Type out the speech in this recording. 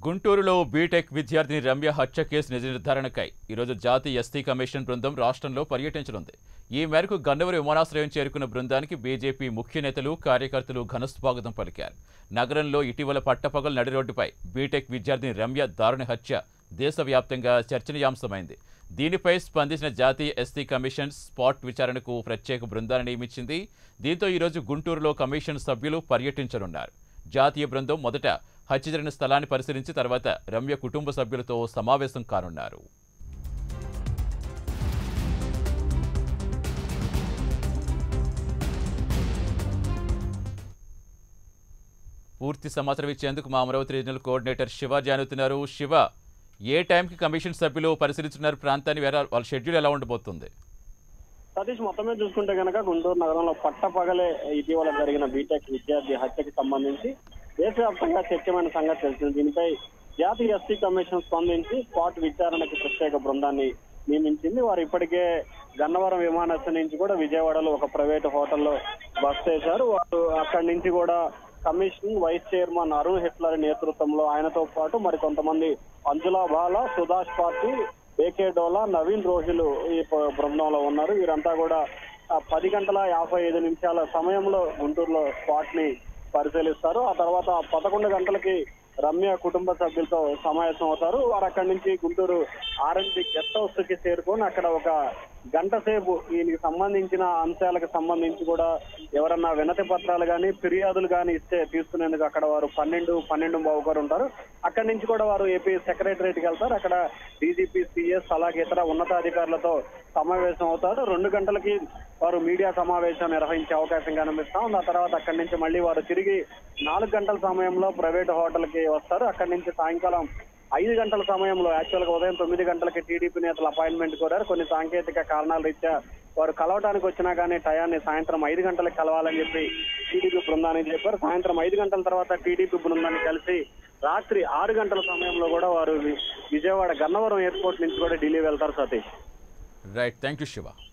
గుంటూరులో బీటెక్ విద్యార్థిని రమ్య హత్య కేసు నిజ నిర్ధారణకై ఈరోజు జాతీయ ఎస్టీ కమిషన్ బృందం రాష్ట్రంలో పర్యటించనుంది ఈ మేరకు గన్నవరం విమానాశ్రయం చేరుకున్న బృందానికి బీజేపీ ముఖ్య నేతలు కార్యకర్తలు ఘనస్వాగతం పలికారు నగరంలో ఇటీవల పట్టపగలు నడి రోడ్డుపై బీటెక్ విద్యార్థిని రమ్య దారుణ హత్య దేశవ్యాప్తంగా చర్చనీయాంశమైంది దీనిపై స్పందించిన జాతీయ ఎస్టీ కమిషన్ స్పాట్ విచారణకు ప్రత్యేక బృందాన్ని నియమించింది దీంతో ఈరోజు గుంటూరులో కమిషన్ సభ్యులు పర్యటించనున్నారు జాతీయ బృందం మొదట హత్య జరిగిన స్థలాన్ని పరిశీలించి తర్వాత రమ్య కుటుంబ సభ్యులతో సమావేశం కానున్నారు పూర్తి సమాచారం ఇచ్చేందుకు మా అమరావతి రీజనల్ కోఆర్డినేటర్ శివ జానుతున్నారు శివ ఏ టైంకి కమిషన్ సభ్యులు పరిశీలించున్నారు ప్రాంతాన్ని వేరే వాళ్ళ షెడ్యూల్ ఎలా ఉండబోతుంది సతీష్ మొత్తమే చూసుకుంటే కనుక గుంటూరు నగరంలో పట్టపగలే ఇటీవల జరిగిన బీటెక్ విద్యార్థి హత్యకి సంబంధించి దేశవ్యాప్తంగా చర్చమైన సంగతి తెలిసింది దీనిపై జాతీయ ఎస్టీ కమిషన్ స్పందించి స్పాట్ విచారణకి ప్రత్యేక బృందాన్ని నియమించింది వారు ఇప్పటికే గన్నవరం విమానాశ్రయం నుంచి కూడా విజయవాడలో ఒక ప్రైవేట్ హోటల్లో బస్ చేశారు వారు అక్కడి నుంచి కూడా కమిషన్ వైస్ చైర్మన్ అరుణ్ హిట్లర్ నేతృత్వంలో ఆయనతో పాటు మరి కొంతమంది అంజులా బాల సుధాష్ పార్టీ ఏకే డోలా నవీన్ రోహిలు ఈ ప- బృందంలో ఉన్నారు వీరంతా కూడా ఆ, పది గంటల యాభై ఐదు నిమిషాల సమయంలో గుంటూరులో స్పాట్ ని పరిశీలిస్తారు ఆ తర్వాత పదకొండు గంటలకి రమ్య కుటుంబ సభ్యులతో సమావేశం అవుతారు వారు అక్కడి నుంచి గుంటూరు ఆర్ఎన్బి గెస్ట్ హౌస్ కి చేరుకొని అక్కడ ఒక గంట సేపు దీనికి సంబంధించిన అంశాలకు సంబంధించి కూడా ఎవరన్నా వినతి పత్రాలు కానీ ఫిర్యాదులు కానీ ఇస్తే తీసుకునేందుకు అక్కడ వారు పన్నెండు పన్నెండు బావుగారు ఉంటారు అక్కడి నుంచి కూడా వారు ఏపీ సెక్రటరియట్కి వెళ్తారు అక్కడ డీజీపీ సిఎస్ అలాగే ఇతర ఉన్నతాధికారులతో సమావేశం అవుతారు రెండు గంటలకి వారు మీడియా సమావేశం నిర్వహించే అవకాశం కనిపిస్తాం ఆ తర్వాత అక్కడి నుంచి మళ్ళీ వారు తిరిగి నాలుగు గంటల సమయంలో ప్రైవేట్ హోటల్కి వస్తారు అక్కడి నుంచి సాయంకాలం ఐదు గంటల సమయంలో యాక్చువల్ గా ఉదయం తొమ్మిది గంటలకి టీడీపీ నేతలు అపాయింట్మెంట్ కోరారు కొన్ని సాంకేతిక కారణాల రీత్యా వారు కలవడానికి వచ్చినా కానీ టయాన్ని సాయంత్రం ఐదు గంటలకు కలవాలని చెప్పి టీడీపీ బృందానికి చెప్పారు సాయంత్రం ఐదు గంటల తర్వాత టీడీపీ బృందాన్ని కలిసి రాత్రి ఆరు గంటల సమయంలో కూడా వారు వి- విజయవాడ గన్నవరం ఎయిర్పోర్ట్ నుంచి కూడా ఢిల్లీ వెళ్తారు Satish right thank you Shiva